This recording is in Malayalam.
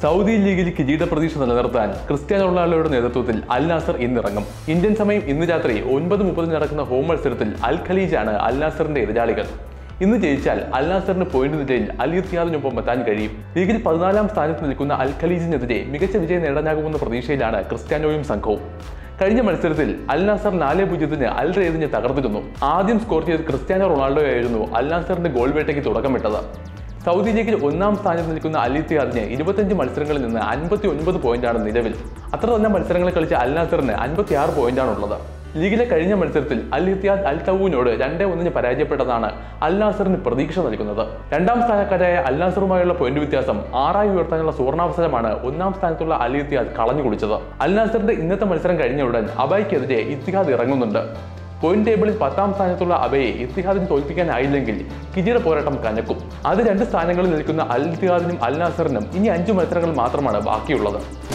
സൗദി ലീഗിൽ കിരീട പ്രതീക്ഷ നിലനിർത്താൻ ക്രിസ്ത്യാനോ റൊണാൾഡോയുടെ നേതൃത്വത്തിൽ അൽ നാസർ ഇന്നിറങ്ങും ഇന്ത്യൻ സമയം ഇന്ന് രാത്രി ഒൻപത് മുപ്പതിന് നടക്കുന്ന ഹോം മത്സരത്തിൽ അൽ ഖലീജാണ് അൽ നാസറിന്റെ എതിരാളികൾ ഇന്ന് ജയിച്ചാൽ അൽ നാസറിന് പോയിന്റ് നിലയിൽ അൽ ഇത്തിയാദിനൊപ്പം എത്താൻ കഴിയും ലീഗിൽ പതിനാലാം സ്ഥാനത്ത് നിൽക്കുന്ന അൽ ഖലീജിനെതിരെ മികച്ച വിജയം നേടാനാകുമെന്ന പ്രതീക്ഷയിലാണ് ക്രിസ്ത്യാനോയും സംഘവും കഴിഞ്ഞ മത്സരത്തിൽ അൽ നാസർ നാല് പൂജ്യത്തിന് അൽ റേദിനെ തകർത്തിരുന്നു ആദ്യം സ്കോർ ചെയ്തത് ക്രിസ്ത്യാനോ റൊണാൾഡോയായിരുന്നു അൽ നാസറിന്റെ ഗോൾ വേട്ടയ്ക്ക് തുടക്കമിട്ടത് സൗദി ലീഗിൽ ഒന്നാം സ്ഥാനത്ത് നിൽക്കുന്ന അൽ ഇത്തിഹാദിന് ഇരുപത്തഞ്ച് മത്സരങ്ങളിൽ നിന്ന് അൻപത്തി ഒൻപത് പോയിന്റാണ് നിലവിൽ അത്ര തന്നെ മത്സരങ്ങൾ കളിച്ച അൽ നാസറിന് അൻപത്തി ആറ് പോയിന്റാണ് ഉള്ളത് ലീഗിലെ കഴിഞ്ഞ മത്സരത്തിൽ അൽ ഇത്തിഹാദ് അൽ തവൂനോട് രണ്ടേ ഒന്നിന് പരാജയപ്പെട്ടതാണ് അൽ നാസറിന് പ്രതീക്ഷ നൽകുന്നത് രണ്ടാം സ്ഥാനക്കാരായ അൽ നാസറുമായുള്ള പോയിന്റ് വ്യത്യാസം ആറായി ഉയർത്താനുള്ള സുവർണാവസരമാണ് ഒന്നാം സ്ഥാനത്തുള്ള അൽ ഇത്തിഹാദ് കളഞ്ഞു കുടിച്ചത് അൽ നാസറിന്റെ ഇന്നത്തെ മത്സരം കഴിഞ്ഞ ഉടൻ അബായ്ക്കെതിരെ ഇത്തിഹാദ് ഇറങ്ങുന്നുണ്ട് പോയിന്റ് ടേബിളിൽ പത്താം സ്ഥാനത്തുള്ള അബയെ ഇത്തിഹാദിന് തോൽപ്പിക്കാനായില്ലെങ്കിൽ കിരീട പോരാട്ടം കനക്കും അത് രണ്ട് സ്ഥാനങ്ങളിൽ നിൽക്കുന്ന അൽ ഇത്തിഹാദിനും അൽ നാസറിനും ഇനി അഞ്ചു മത്സരങ്ങൾ മാത്രമാണ് ബാക്കിയുള്ളത്